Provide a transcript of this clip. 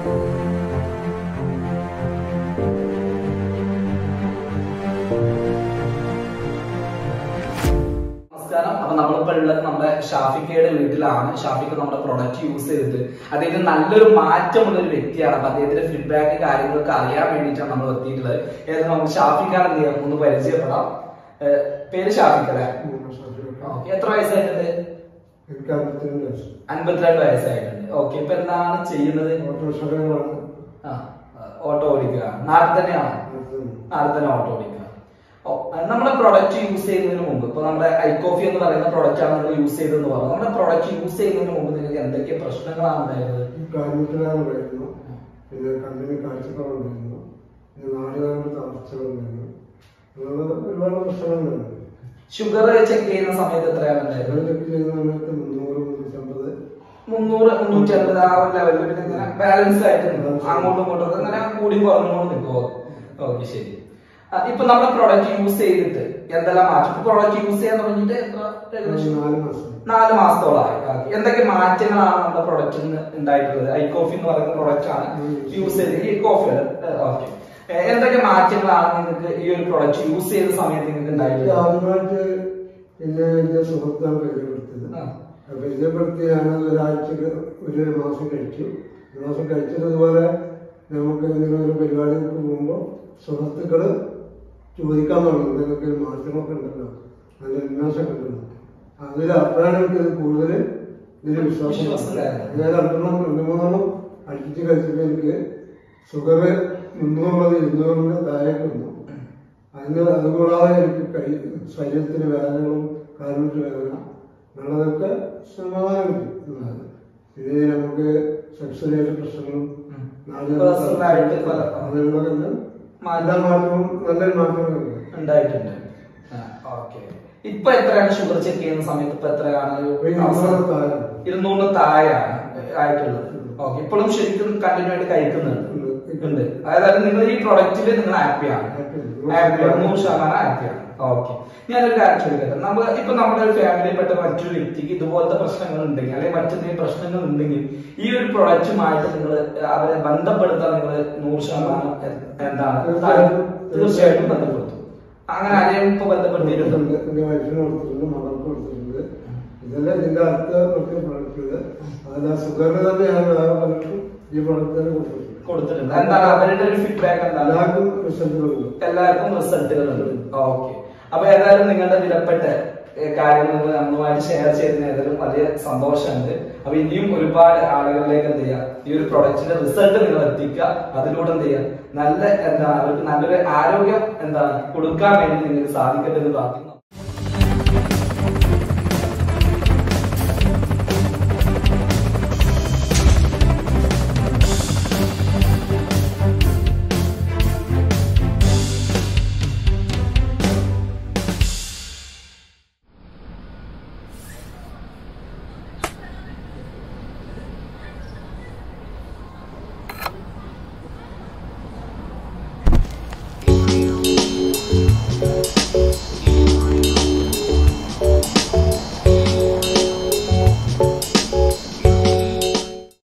നമസ്കാരം അപ്പൊ നമ്മളിപ്പോ ഉള്ളത് നമ്മുടെ ഷാഫിക്കയുടെ വീട്ടിലാണ് ഷാഫിക്ക നമ്മുടെ പ്രൊഡക്റ്റ് യൂസ് ചെയ്തിട്ട് അദ്ദേഹത്തിന് നല്ലൊരു മാറ്റമുള്ള ഒരു വ്യക്തിയാണ് അപ്പൊ അദ്ദേഹത്തിന്റെ ഫീഡ്ബാക്ക് കാര്യങ്ങളൊക്കെ അറിയാൻ വേണ്ടിയിട്ടാണ് നമ്മൾ എത്തിയിട്ടുള്ളത് ഏതായാലും നമുക്ക് ഷാഫിക്കാണ് എന്ത് ചെയ്യാം ഒന്ന് പരിചയപ്പെടാം ഏഹ് പേര് ഷാഫിക്ക അല്ലേ ഓക്കെ എത്ര വയസ്സായിട്ടുണ്ട് എനിക്ക് അമ്പത്തിരണ്ട് വയസ്സ് അൻപത്തിരണ്ട് വയസ്സായിട്ടുണ്ട് ഓക്കെ ഇപ്പൊ എന്താണ് ചെയ്യുന്നത് ഓട്ടോറിക്ഷകളാണ് ആ ഓട്ടോ ഓടിക്കുക നാട്ടിൽ തന്നെയാണോ നാളെ തന്നെ ഓട്ടോ ഓടിക്കുക ഓ, നമ്മുടെ പ്രൊഡക്റ്റ് യൂസ് ചെയ്യുന്നതിന് മുമ്പ് ഇപ്പൊ നമ്മുടെ ഐകോഫി എന്ന് പറയുന്ന പ്രൊഡക്റ്റ് ആണ് നിങ്ങൾ യൂസ് ചെയ്തതെന്ന് പറഞ്ഞു നമ്മുടെ പ്രൊഡക്റ്റ് യൂസ് ചെയ്യുന്നതിന് മുമ്പ് നിങ്ങൾക്ക് എന്തൊക്കെ പ്രശ്നങ്ങളാണ് ഉണ്ടായത് കാൽമുട്ടിലാണുണ്ടായിരുന്നു പിന്നെ കണ്ണിന് കാഴ്ചക്കുറവുണ്ടായിരുന്നു പിന്നെ നാടുകാരുടെ തളർച്ചകളുണ്ടായിരുന്നു അങ്ങനെ ഒരുപാട് പ്രശ്നങ്ങളുണ്ടായിരുന്നു ഷുഗർ ചെക്ക് ചെയ്യുന്ന സമയത്ത് എത്രയാണ് ഉണ്ടായത് ഞങ്ങൾ ചെക്ക് ചെയ്യുന്ന സമയത്ത് മുന്നൂറ് മുന്നൂറ്റമ്പത് മുന്നൂറ് മുന്നൂറ്റി അൻപത് ആ ഒരു ലെവലിൽ പിന്നെ ഇങ്ങനെ ബാലൻസ് ആയിട്ട് നിൽക്കും അങ്ങോട്ടും ഇങ്ങോട്ടും ഒക്കെ ഇങ്ങനെ കൂടി കുറഞ്ഞുകൊണ്ട് നിൽക്കുമോ ഓക്കെ ശരി ആ, ഇപ്പൊ നമ്മുടെ പ്രൊഡക്റ്റ് യൂസ് ചെയ്തിട്ട് എന്തെല്ലാം മാറ്റം പ്രൊഡക്റ്റ് യൂസ് ചെയ്യാൻ തുടങ്ങിയിട്ട് എത്ര ഏകദേശം നാല് മാസം നാല് മാസത്തോളമായി ഓക്കേ. എന്തൊക്കെ മാറ്റങ്ങളാണ് നമ്മുടെ പ്രൊഡക്റ്റിന് ഉണ്ടായിട്ടുള്ളത് ഐ കോഫി എന്ന് പറയുന്ന പ്രൊഡക്റ്റ് ആണ് യൂസ് ചെയ്ത് ഈ കോഫി ഓക്കെ എന്തൊക്കെ മാറ്റങ്ങളാണ് നിങ്ങൾക്ക് ഈ ഒരു പ്രൊഡക്റ്റ് യൂസ് ചെയ്ത സമയത്ത് നിങ്ങൾക്ക് എനിക്ക് ഉണ്ടായിട്ടുള്ളത് ആദ്യമായിട്ട് പിന്നെ എന്റെ സുഹൃത്താണ് പരിചയപ്പെടുത്തിയത് ആ. ആ പരിചയപ്പെടുത്തി ഞാൻ ഒരാഴ്ചക്ക് ഒരു മാസം കഴിച്ചു ഒരു മാസം കഴിച്ചത് ഇതുപോലെ നമുക്ക് ഇങ്ങനെ ഒരു പരിപാടികൾക്ക് പോകുമ്പോൾ സുഹൃത്തുക്കള് ചോദിക്കാൻ തുടങ്ങി നിങ്ങൾക്ക് മാറ്റങ്ങളൊക്കെ ഉണ്ടല്ലോ നല്ല ഉന്മേഷമൊക്കെ ഉണ്ടല്ലോ അതിൽ അപ്പോഴാണ് എനിക്കത് കൂടുതൽ ഇതിൽ വിശ്വാസം വിശ്വാസം ഉണ്ടായത്. ഞാൻ രണ്ടെണ്ണം രണ്ട് മൂന്നെണ്ണം അടുപ്പിച്ച് കഴിച്ചപ്പോൾ എനിക്ക് ഷുഗർ മുന്നൂറുള്ളത് ഇരുന്നൂറിന്റെ താഴേക്ക് വന്നു അതിന് അതുകൂടാതെ എനിക്ക് കൈ ശരീരത്തിന് വേദനകളും കാലിട്ട് വേദന ഉള്ളതൊക്കെ സമാധാനം കിട്ടി പിന്നെ നമുക്ക് സെക്സ്വലായിട്ട് പ്രശ്നങ്ങളും ഉം. നാടിനെ Personal ആയിട്ട് പല- അങ്ങനെയുള്ളതെല്ലാം മാറ്റം. എല്ലാ മാറ്റവും നല്ലൊരു മാറ്റങ്ങളുണ്ട് ഉണ്ടായിട്ടുണ്ട് ഓക്കെ ഇപ്പൊ എത്രയാണ് ഷുഗർ ചെക്ക് ചെയ്യുന്ന സമയത്ത് ഇപ്പൊ എത്രയാണ് ഒരു ഇപ്പൊ ഇരുന്നൂറ് താഴെ. ഇരുന്നൂറിന് താഴെയാണ് ആയിട്ടുള്ളത് ഓക്കെ ഇപ്പോഴും ശരിക്കും കണ്ടിന്യൂ ആയിട്ട് കഴിക്കുന്നുണ്ട് ഉണ്ട്. ഉണ്ട് അതായത് നിങ്ങൾ ഈ പ്രൊഡക്റ്റിൽ നിങ്ങൾ ഹാപ്പിയാണ് Happy. ഹാപ്പിയാണ് നൂറ് ശതമാനം ഹാപ്പിയാണ് ഓക്കെ ഞാനൊരു കാര്യം ചോദിക്കട്ടെ നമ്മൾ ഇപ്പൊ നമ്മുടെ ഒരു ഫാമിലിയിൽപ്പെട്ട മറ്റൊരു വ്യക്തിക്ക് ഇതുപോലത്തെ പ്രശ്നങ്ങൾ ഉണ്ടെങ്കിൽ അല്ലെങ്കിൽ മറ്റെന്തെങ്കിലും പ്രശ്നങ്ങൾ ഉണ്ടെങ്കിൽ ഈ ഒരു പ്രൊഡക്റ്റുമായിട്ട് നിങ്ങൾ അവരെ ബന്ധപ്പെടുത്താൻ നിങ്ങൾ നൂറ് ശതമാനം എ- എന്താണ് തീർച്ചയായിട്ടും. തീർച്ചയായിട്ടും ബന്ധപ്പെടുത്തും അങ്ങനെ ആരെയും ഇപ്പൊ ബന്ധപ്പെടുത്തിയിട്ടുണ്ടോ എന്റെ എന്റെ വൈഫിന് കൊടുത്തിട്ടുണ്ട് മകൾക്ക് കൊടുത്തിട്ടുണ്ട് ഇതെല്ലാം ഇതിന്റെ അടുത്ത പ്രൊഡക്റ്റുകൾ അതിൽ ഷുഗറിന് തന്നെ ഞാൻ വേറെ പലർക്കും ഈ പ്രൊഡക്റ്റ് തന്നെ കൊടുത്തിട്ടുണ്ട് കൊടുത്തിട്ടുണ്ട് എന്താണ് അവരുടെ ഒരു ഫീഡ്ബാക്ക് എന്താണ് എല്ലാവർക്കും റിസൾട്ടുകളുണ്ട് എല്ലാവർക്കും റിസൾട്ടുകളുണ്ട് ഓക്കെ അപ്പൊ ഏതായാലും നിങ്ങളുടെ വിലപ്പെട്ട ഏഹ്, കാര്യങ്ങൾ നിങ്ങൾ നമ്മളുമായിട്ട് ഷെയർ ചെയ്തതിന് ഏതായാലും വലിയ സന്തോഷമുണ്ട് അപ്പൊ ഇനിയും ഒരുപാട് ആളുകളിലേക്ക് എന്ത് ചെയ്യുക ഈ ഒരു പ്രൊഡക്റ്റിന്റെ റിസൾട്ട് നിങ്ങൾ എത്തിക്കുക അതിലൂടെ എന്ത് ചെയ്യുക നല്ല എന്താണ് അവർക്ക് നല്ലൊരു ആരോഗ്യം എന്താണ് കൊടുക്കാൻ വേണ്ടി നിങ്ങൾക്ക് സാധിക്കട്ടെ എന്ന് പ്രാർത്ഥിക്കുന്നു